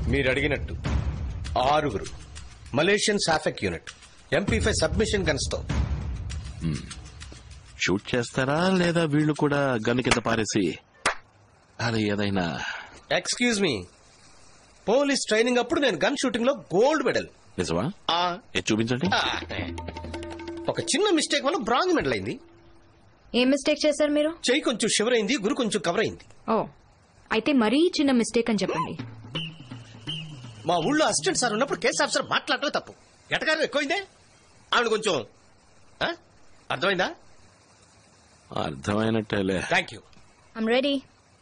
మీరు అడిగినట్టు ఆరుగురు మలేషియన్ సాఫెక్ unit MP five submachine guns తో షూట్ చేస్తారా లేదా వీళ్ళు కూడా గన్ను కింద పారేసి అది ఏదైనా ఎక్స్క్యూజ్ మీ పోలీస్ ట్రైనింగ్ అప్పుడు నేను గన్ షూటింగ్ లో గోల్డ్ మెడల్ నిజమా ఏ చూపించండి ఒక చిన్న మిస్టేక్ వల్ల బ్రాంజ్ మెడల్ అయింది ఏం మిస్టేక్ చేశారు మీరు చెయ్యి కొంచెం షివర్ అయింది గురు కొంచెం కవర్ అయింది ఓ అయితే మరీ చిన్న మిస్టేక్ అని చెప్పండి మా ఊళ్ళో అసిస్టెంట్ సార్ ఉన్నప్పుడు కేసు ఆఫీసర్ మాట్లాడటమే తప్పు ఎటకారం ఎక్కువైందే ఆవిడ కొంచెం ఆ? అర్థమైందా అర్థమైనట్టేలే థ్యాంక్ యూ ఐమ్ రెడీ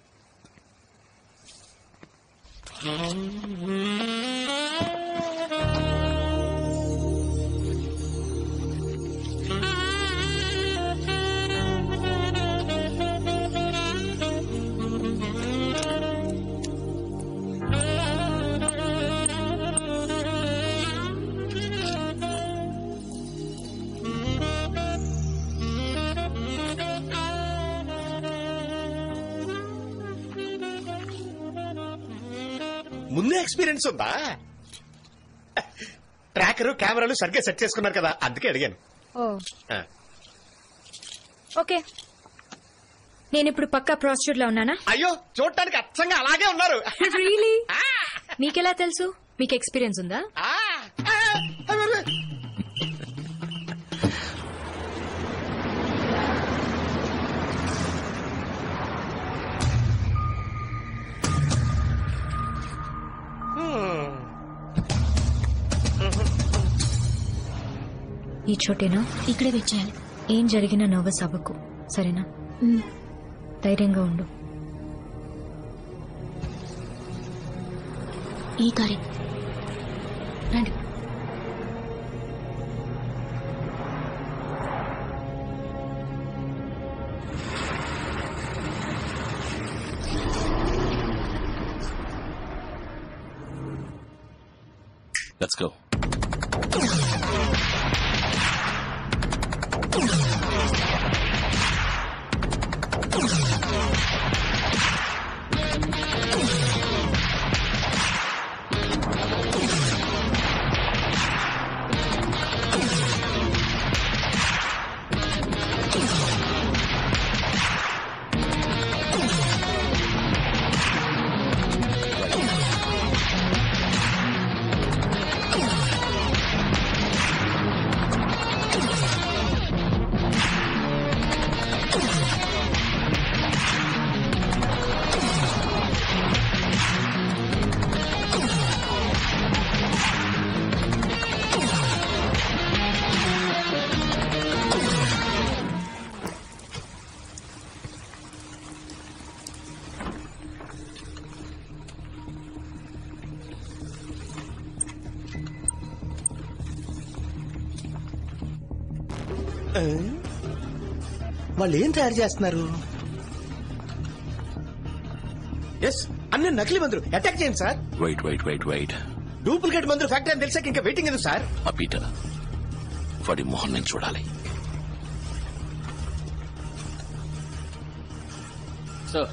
ముందే ఎక్స్పీరియన్స్ ఉందా ట్రాకర్ కెమెరాలు సరిగ్గా సెట్ చేసుకున్నారు కదా అందుకే అడిగాను ఓ ఆ. ఓకే నేను ఇప్పుడు పక్కా ప్రాస్టిట్యూట్ లో ఉన్నానా అయ్యో చూడటానికి అచ్చంగా అలాగే ఉన్నారు రియలీ మీకెలా తెలుసు మీకు ఎక్స్పీరియన్స్ ఉందా ఆ, ఆ, అరే, అరే. హ్మ్. ఈ చోటేనా ఇక్కడే వచ్చేయాలి ఏం జరిగినా నర్వస్ అవ్వకు సరేనా ధైర్యంగా ఉండు ఈ కారే రండి లెట్స్ గో వాళ్ళు ఏం తయారు చేస్తున్నారు ఎస్ అన్ని నకిలీ మందులు అటాక్ చేయండి sir wait wait wait wait duplicate మందులు ఫ్యాక్టరీ అని తెలిసాక ఇంకా వెయిటింగ్ ఎందుకు సార్ ఆ పీటర్ వాడి మొహం నేను చూడాలి సార్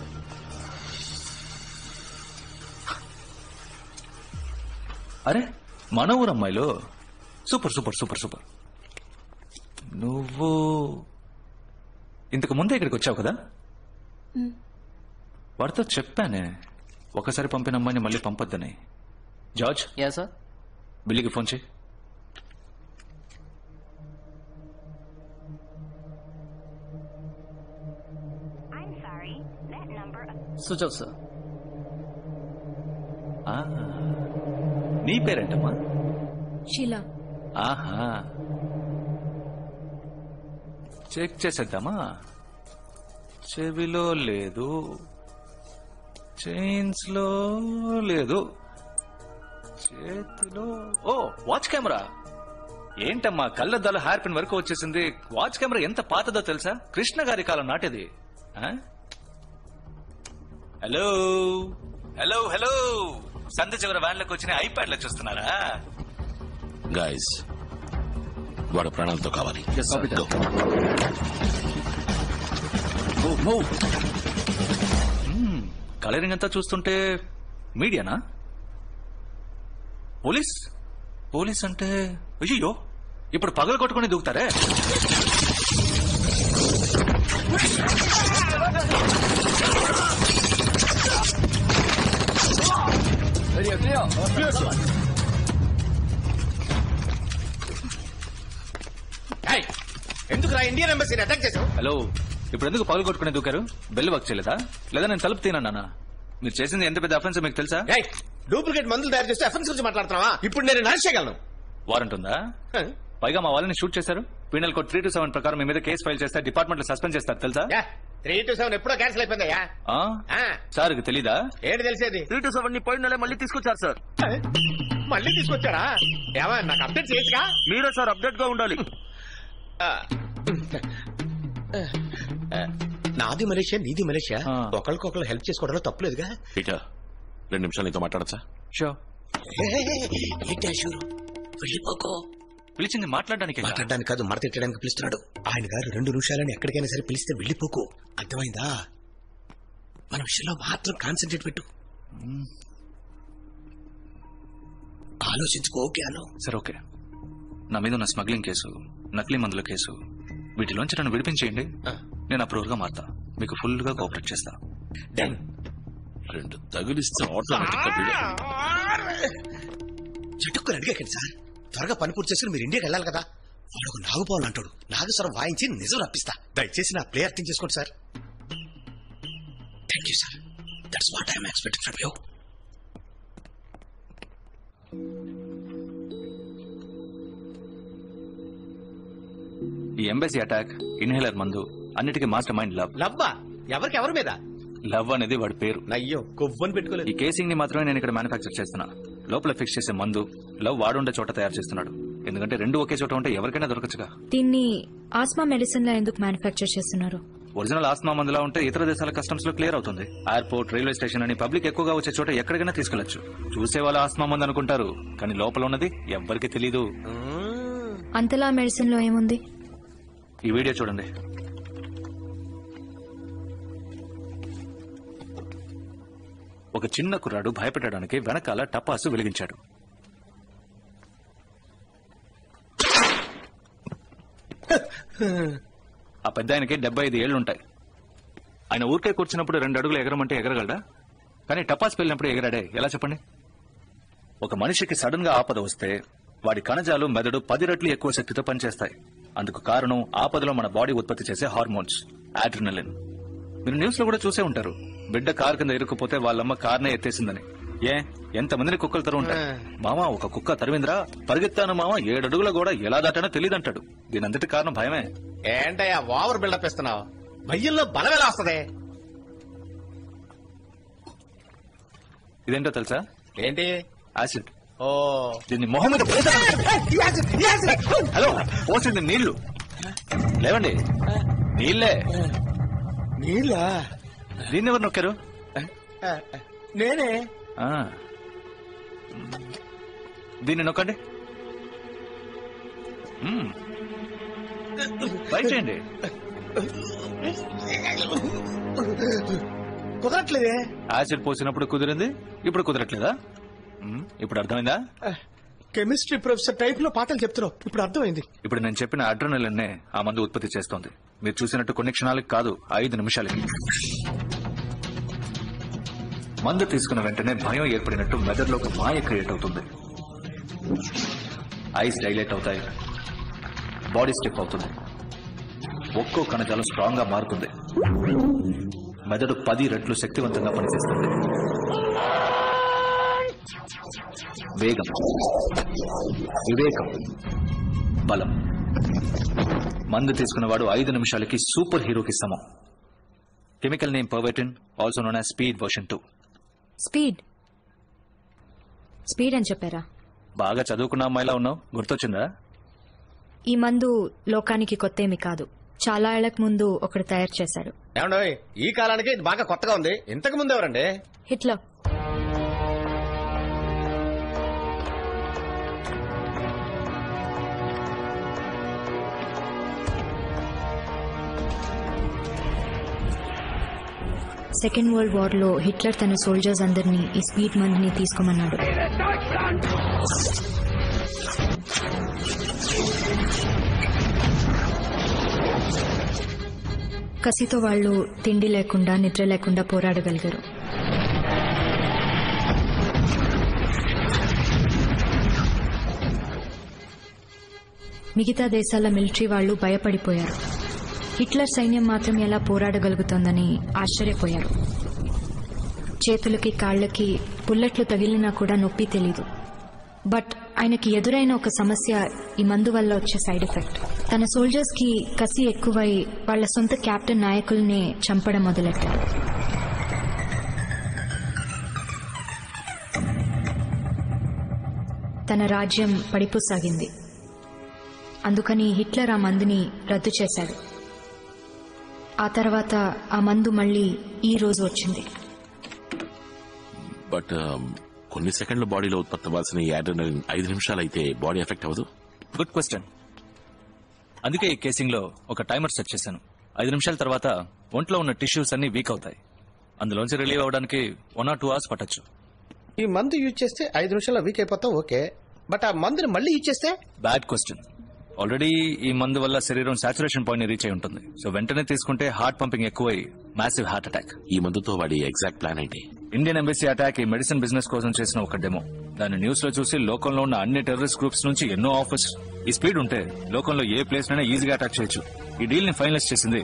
అరే మన ఊరు అమ్మాయిలు సూపర్ సూపర్ సూపర్ సూపర్ నువ్వు ఇంతకు ముందే ఇక్కడికి వచ్చావు కదా వాడితో చెప్పానే ఒకసారి పంపిన అమ్మాయిని మళ్ళీ పంపొద్దని జార్జ్ యా సార్ బిల్లికి ఫోన్ చేయి స్విచ్ ఆఫ్ సార్ ఆ, నీ పేరేంటమ్మా షీలా ఆహా చెక్ చేసేద్దామా చెవిలో లేదు చైన్స్ లో లేదు చేతిలో ఓ వాచ్ కెమెరా ఏంటమ్మా కళ్ళద్దాల హెయిర్ పిన్ వరకు వచ్చేసింది వాచ్ కెమెరా ఎంత పాతదో తెలుసా కృష్ణ గారి కాలం నాటిది ఆ? హలో హలో హలో సంత చివరి వ్యాన్లకు వచ్చిన ఐప్యాడ్లో చూస్తున్నారా గాయస్ వాడు ప్రాణాలతో కావాలి Go. కలరింగ్ అంతా చూస్తుంటే మీడియానా పోలీస్ పోలీస్ అంటే అయ్యో ఇప్పుడు పగలు కొట్టుకుని దూకుతారే ఏయ్, ఎందుకు రా ఇండియన్ ఎంబసీని అటాక్ చేసావు హలో ఇప్పుడు ఎందుకు పగలు కొట్టుకుని దూకారు బెల్ వర్క్ చేయలేదా లేదా నేను తలుపు తినన్నా మీరు చేసింది ఎంత పెద్ద అఫెన్స్ మీకు తెలుసా ఏయ్, డూప్లికేట్ మందులు తయారు చేస్తే ఎఫెన్స్ గురించి మాట్లాడుతున్నావా ఇప్పుడు నేను నడిచి చేయగలను వారెంట్ ఉందా పైగా మా వాళ్ళని షూట్ చేశారు penal code three two seven ప్రకారం మీ మీద కేసు ఫైల్ చేస్తే డిపార్ట్మెంట్ లో సస్పెండ్ చేస్తారు తెలుసా త్రీ టు సెవెన్ ఎప్పుడో క్యాన్సిల్ అయిపోయిందయ్యా ఆ? ఆ, సార్కి తెలీదా ఏంటి తెలిసేది త్రీ టు సెవెన్ ని పోయిన నెల మళ్ళీ తీసుకొచ్చారు సార్ మళ్ళీ తీసుకొచ్చారా ఏమా నాకు అప్డేట్ చేయొచ్చుగా మీరే సార్ అప్డేట్ గా ఉండాలి ఆ. నాది మలేషియా నీది మలేషియా ఆ. ఒకరికొకరు హెల్ప్ చేసుకోవడంలో తప్పులేదుగా పీటర్ రెండు నిమిషాలు నీతో మాట్లాడచ్చా షో ఏంటి అశూరు వెళ్ళిపోకో పిలిచింది మాట్లాడడానికి మాట్లాడడానికి కాదు మడత తిట్టడానికి పిలుస్తున్నాడు ఆయన గారు రెండు నిమిషాలని ఎక్కడికైనా సరే పిలిస్తే వెళ్ళిపోకు అర్థమైందా మన విషయంలో మాత్రం కాన్సన్ట్రేట్ పెట్టు ఆలోచించుకో ఓకే అను సరే ఓకే నా మీద ఉన్న స్మగ్లింగ్ కేసు నకిలీ మందుల కేసు వీటిలోంచి నన్ను విడిపించేయండి నేను అప్రూవల్ గా మారుతా మీకు ఫుల్ గా కోఆపరేట్ చేస్తా డన్ రెండు తగిలిస్తే ఆటోమేటిక్ గా వీడే. చటుక్కుని అడిగాకండి సార్ త్వరగా పని పూర్తి చేసుకుని మీరు ఇండియాకి వెళ్ళాలి కదా వాడు ఒక నాగుపావులు అంటాడు నాగస్వరం వాయించి నిజం రప్పిస్తా దయచేసి నా ప్లే అర్థం చేసుకోండి sir thank you sir that's what I'm expecting from you ఈ ఎంబసీ అటాక్ ఇన్హేలర్ మందు అన్నిటికీ మాస్టర్ మైండ్ లవ్ లవ్వా ఎవరికి ఎవరి మీద లవ్ అనేది వాడి పేరు అయ్యో కొవ్వని పెట్టుకోలేదు ఈ కేసింగ్ ని మాత్రమే నేను ఇక్కడ మ్యానుఫాక్చర్ చేస్తున్నా లోపల ఫిక్స్ చేసే మందు లవ్ వాడుండే చోట తయారు చేస్తున్నాడు ఎందుకంటే రెండు ఒకే చోట ఉంటే ఎవరికైనా దొరకచ్చుగా దీన్ని ఆస్మా మెడిసిన్ లో ఎందుకు మ్యానుఫ్యాక్చర్ చేస్తున్నారు ఒరిజినల్ ఆస్మా మందులా ఉంటే ఇతర దేశాల కస్టమ్స్ లో క్లియర్ అవుతుంది ఎయిర్పోర్ట్ రైల్వే స్టేషన్ అని పబ్లిక్ ఎక్కువగా వచ్చే చోట ఎక్కడికైనా తీసుకెళ్లొచ్చు చూసే వాళ్ళు ఆస్మా మందు అనుకుంటారు కానీ లోపల ఉన్నది ఎవ్వరికి తెలీదు అంతలా మెడిసిన్ లో ఏముంది ఈ వీడియో చూడండి ఒక చిన్న కుర్రాడు భయపెట్టడానికి వెనకాల టపాసు వెలిగించాడు ఆ పెద్ద ఆయనకి డెబ్బై ఐదు ఏళ్లుంటాయి ఆయన ఊరికే కూర్చున్నప్పుడు రెండు అడుగులు ఎగరమంటే ఎగరగలడా కానీ టపాస్ వెళ్ళినప్పుడు ఎగరాడే ఎలా చెప్పండి ఒక మనిషికి సడన్ గా ఆపద వస్తే వాడి కణజాలు మెదడు పది రెట్లు ఎక్కువ శక్తితో పనిచేస్తాయి అందుకు కారణం ఆపదలో మన బాడీ ఉత్పత్తి చేసే హార్మోన్స్ ఆడ్రినలిన్ మీరు న్యూస్ లో కూడా చూసే ఉంటారు బిడ్డ కారు కింద ఇరుక్కుపోతే వాళ్ళమ్మ కార్నే ఎత్తేసిందని ఏ ఎంత మందిని కుక్కలు తరు ఉంటాయి మామ ఒక కుక్క తరివిందిరా పరిగెత్తాను మామ ఏడడుగుల కూడా ఎలా దాటానో తెలియదంటాడు దీనంతటి కారణం భయమే ఏంటయ్యా ఓవర్ బిల్డప్ ఇస్తున్నావు భయ్యంలో బలం ఎలా వస్తుంది ఇదేంటో తెలుసా ఏంటి యాసిడ్ ఓ దీన్ని మొహం మీద పోసాను. హలో పోసింది నీళ్లు లేవండి నీళ్ళే నీళ్ళ దీన్ని ఎవరు నొక్కారు నేనే ఆ. దీన్ని నొక్కండి మ్మ్. ట్రై చేయండి కుదరట్లేదే యాసిడ్ పోసినప్పుడు కుదిరింది ఇప్పుడు కుదరట్లేదా మ్మ్. ఇప్పుడు అర్థమైందా కెమిస్ట్రీ ప్రొఫెసర్ టైప్ లో పాఠాలు చెప్తున్నావు ఇప్పుడు అర్థమైంది ఇప్పుడు నేను చెప్పిన అడ్రనలిన్నే ఆ మందు ఉత్పత్తి చేస్తోంది మీరు చూసినట్టు కొన్ని క్షణాలకు కాదు ఐదు నిమిషాలకి మందు తీసుకున్న వెంటనే భయం ఏర్పడినట్టు మెదడులో ఒక మాయ క్రియేట్ అవుతుంది ఐస్ డైలేట్ అవుతాయి బాడీ స్టిఫ్ అవుతుంది ఒక్కో కణజాలం స్ట్రాంగ్ గా మారుతుంది మెదడు పది రెట్లు శక్తివంతంగా పనిచేస్తుంది వేగం వివేకం బలం మందు తీసుకున్నవాడు ఐదు నిమిషాలకి సూపర్ హీరోకి సమం chemical name Pervitin also known as speed version two speed speed అని చెప్పారా బాగా చదువుకున్న అమ్మాయిలా ఉన్నావు గుర్తొచ్చిందా ఈ మందు లోకానికి కొత్తేమి కాదు చాలా ఏళ్లకు ముందు ఒకడు తయారు చేశాడు ఏమండోయ్ ఈ కాలానికి ఇది బాగా కొత్తగా ఉంది ఇంతకు ముందు ఎవరండి హిట్లర్ సెకండ్ వరల్డ్ వార్ లో హిట్లర్ తన సోల్జర్స్ అందరినీ ఈ స్పీడ్ మందుని తీసుకోమన్నాడు కసితో వాళ్ళు తిండి లేకుండా నిద్ర లేకుండా పోరాడగలిగారు మిగతా దేశాల మిలిటరీ వాళ్ళు భయపడిపోయారు హిట్లర్ సైన్యం మాత్రం ఎలా పోరాడగలుగుతోందని ఆశ్చర్యపోయారు చేతులకి కాళ్ళకి బుల్లెట్లు తగిలినా కూడా నొప్పి తెలీదు బట్ ఆయనకి ఎదురైన ఒక సమస్య ఈ మందు వల్ల వచ్చే సైడ్ ఎఫెక్ట్ తన సోల్జర్స్ కి కసి ఎక్కువై వాళ్ళ సొంత కెప్టెన్ నాయకుల్ని చంపడం మొదలెట్టారు తన రాజ్యం పడిపోసాగింది అందుకని హిట్లర్ ఆ మందుని రద్దు చేశాడు ఆ తర్వాత ఆ మందు మళ్ళీ ఈ రోజు వచ్చింది బట్ కొన్ని సెకండ్ల బాడీలో ఉత్పత్తి అవ్వాల్సిన ఈ adrenaline ఐదు నిమిషాలు అయితే బాడీ ఎఫెక్ట్ అవ్వదు గుడ్ క్వశ్చన్ అందుకే ఈ కేసింగ్ లో ఒక టైమర్ సెట్ చేశాను ఐదు నిమిషాల తర్వాత ఒంట్లో ఉన్న టిష్యూస్ అన్ని వీక్ అవుతాయి అందులోంచి రిలీవ్ అవడానికి వన్ ఆర్ టూ అవర్స్ పట్టొచ్చు ఈ మందు యూజ్ చేస్తే ఐదు నిమిషాల్లో వీక్ అయిపోతాం ఓకే బట్ ఆ మందుని మళ్ళీ యూజ్ చేస్తే బ్యాడ్ క్వశ్చన్ ఆల్రెడీ ఈ మందు వల్ల శరీరం సాచురేషన్ పాయింట్ రీచ్ అయి ఉంటుంది సో వెంటనే తీసుకుంటే హార్ట్ పంపింగ్ ఎక్కువై మ్యాసివ్ హార్ట్ అటాక్ ఈ మందుతో వాడి ఎగ్జాక్ట్ ప్లాన్ ఏంటి ఇండియన్ ఎంబసీ అటాక్ ఈ మెడిసిన్ బిజినెస్ కోసం చేసిన ఒక డెమో దాన్ని న్యూస్ లో చూసి లోకంలో ఉన్న అన్ని టెర్రరిస్ట్ గ్రూప్స్ నుంచి ఎన్నో ఆఫర్స్ ఈ స్పీడ్ ఉంటే లోకంలో ఏ ప్లేస్ నైనా ఈజీగా అటాక్ చేయొచ్చు ఈ డీల్ ని ఫైనలైజ్ చేసింది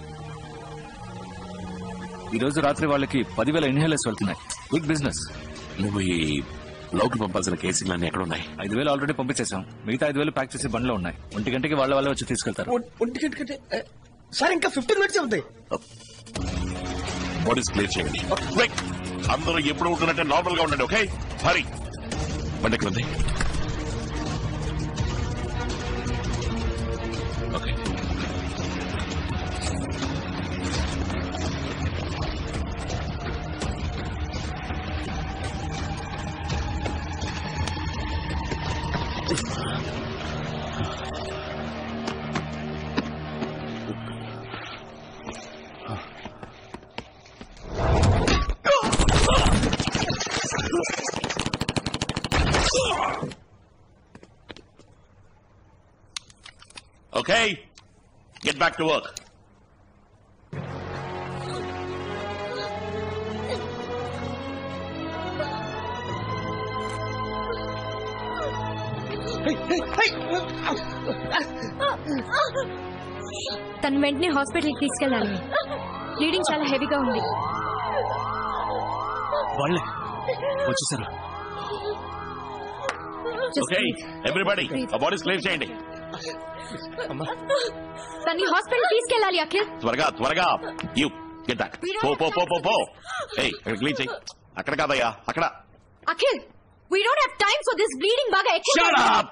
ఈ రోజు రాత్రి వాళ్ళకి పదివేల ఇన్హేలర్స్ వెళ్తున్నాయి బిగ్ బిజినెస్ నువ్వు ఈ లోకి పంపాల్సిన కేసులన్నీ ఎక్కడ ఉన్నాయి ఐదు వేలు ఆల్రెడీ పంపించేశాం మిగతా ఐదు వేలు ప్యాక్ చేసి బండ్లో ఉన్నాయి ఒంటి గంటకి వాళ్ళ వాళ్ళే వచ్చి తీసుకెళ్తారు ఒంటి- ఒంటి గంటకంటే ఏ, సార్ ఇంకా ఫిఫ్టీన్ మినిట్స్ ఉంది బాడీస్ క్లియర్ చేయండి Quick. అందరూ ఎప్పుడు ఉంటున్నట్టే నార్మల్ గా ఉండండి ఓకే హరి బండి ఎక్కడ ఉంది okay Okay, get back to work. తను వెంటనే హాస్పిటల్కి తీసుకెళ్ళాలి బ్లీడింగ్ చాలా హెవీగా ఉంది వాళ్ళే వచ్చేసారు ఓకే ఎవ్రీబడి ఆ బాడీస్ క్లియర్ చేయండి తన్ని హాస్పిటల్ తీసుకెళ్ళాలి అఖిల్ త్వరగా త్వరగా యూ గెట్ బ్యాక్ పో పో పో పో పో ఏయ్ అక్కడ క్లీన్ చేయి అక్కడ కాదయ్యా అక్కడ Akhil we don't have time for this bleeding బాగా Shut up!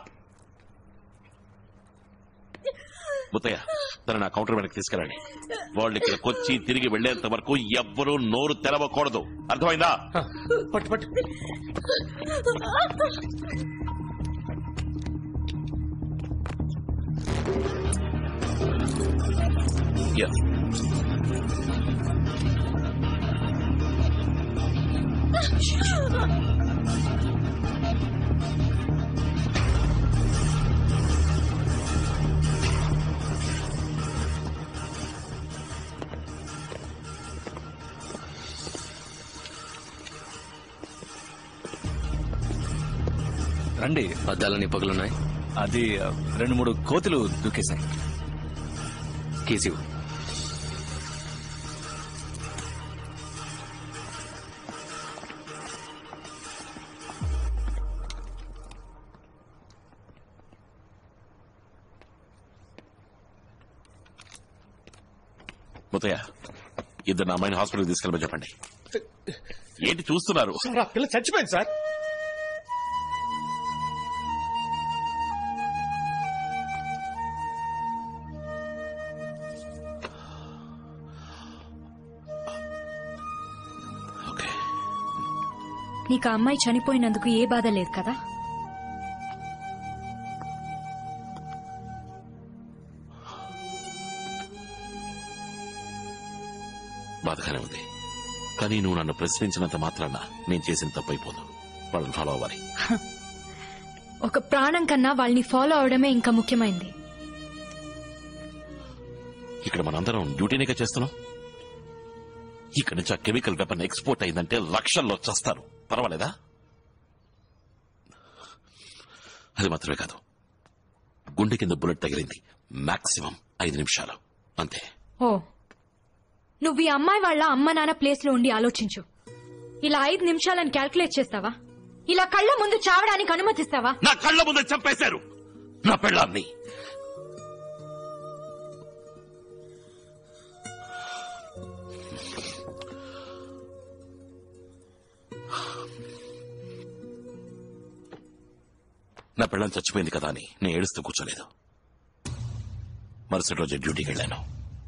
ముత్తయ్య తన నా కౌంటర్ వెనక్కి తీసుకెళ్ళండి వాళ్ళు ఇక్కడికి వచ్చి తిరిగి వెళ్లేంత వరకు ఎవ్వరూ నోరు తెరవకూడదు అర్థమైందా పట్టు పట్టు Yes. రండి అద్దాలని పగులున్నాయి అది ఆ, రెండు మూడు కోతులు దూకేశాయి కేసు ముత్తయ్య ఇద్దరు నా అమ్మాయిని హాస్పిటల్ తీసుకెళ్ళమని చెప్పండి ఏంటి చూస్తున్నారు సార్ ఆ పిల్ల చచ్చిపోయింది సార్ ఓకే నీకు ఆ అమ్మాయి చనిపోయినందుకు ఏ బాధ లేదు కదా బాధగానే ఉంది కానీ నువ్వు నన్ను ప్రశ్నించినంత మాత్రాన నేను చేసిన తప్పైపోదు వాళ్ళని ఫాలో అవ్వాలి ఒక ప్రాణం కన్నా వాళ్ళని ఫాలో అవడమే ఇంకా ముఖ్యమైంది ఇక్కడ మనందరం డ్యూటీనేగా చేస్తున్నాం ఇక్కడ నుంచి ఆ కెమికల్ వెపన్ ఎక్స్పోర్ట్ అయిందంటే లక్షల్లో చస్తారు పర్వాలేదా అది మాత్రమే కాదు గుండె కింద బుల్లెట్ తగిలింది మాక్సిమం ఐదు నిమిషాలు అంతే ఓ నువ్వు ఈ అమ్మాయి వాళ్ళ అమ్మ నాన్న ప్లేస్ లో ఉండి ఆలోచించు ఇలా ఐదు నిమిషాలని క్యాల్కులేట్ చేస్తావా ఇలా కళ్ళ ముందు చావడానికి అనుమతిస్తావా నా కళ్ళ ముందే చంపేశారు నా పెళ్ళాన్ని నా పెళ్ళం చచ్చిపోయింది కదా అని నేను ఏడుస్తూ కూర్చోలేదు మరుసటి రోజు డ్యూటీకి వెళ్ళాను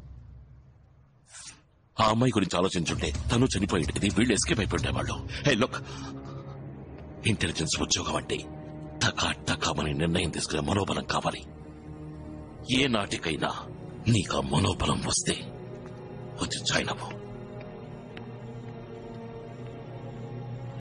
ఆ అమ్మాయి గురించి ఆలోచించుంటే తను చనిపోయేది వీళ్ళు ఎస్కేప్ అయిపోయేవాళ్ళు హే లుక్ ఇంటెలిజెన్స్ ఉద్యోగం అంటే టకా టకామని నిర్ణయం తీసుకునే మనోబలం కావాలి ఏ నాటికైనా నీకు ఆ మనోబలం వస్తే వచ్చి జాయిన్ అవ్వు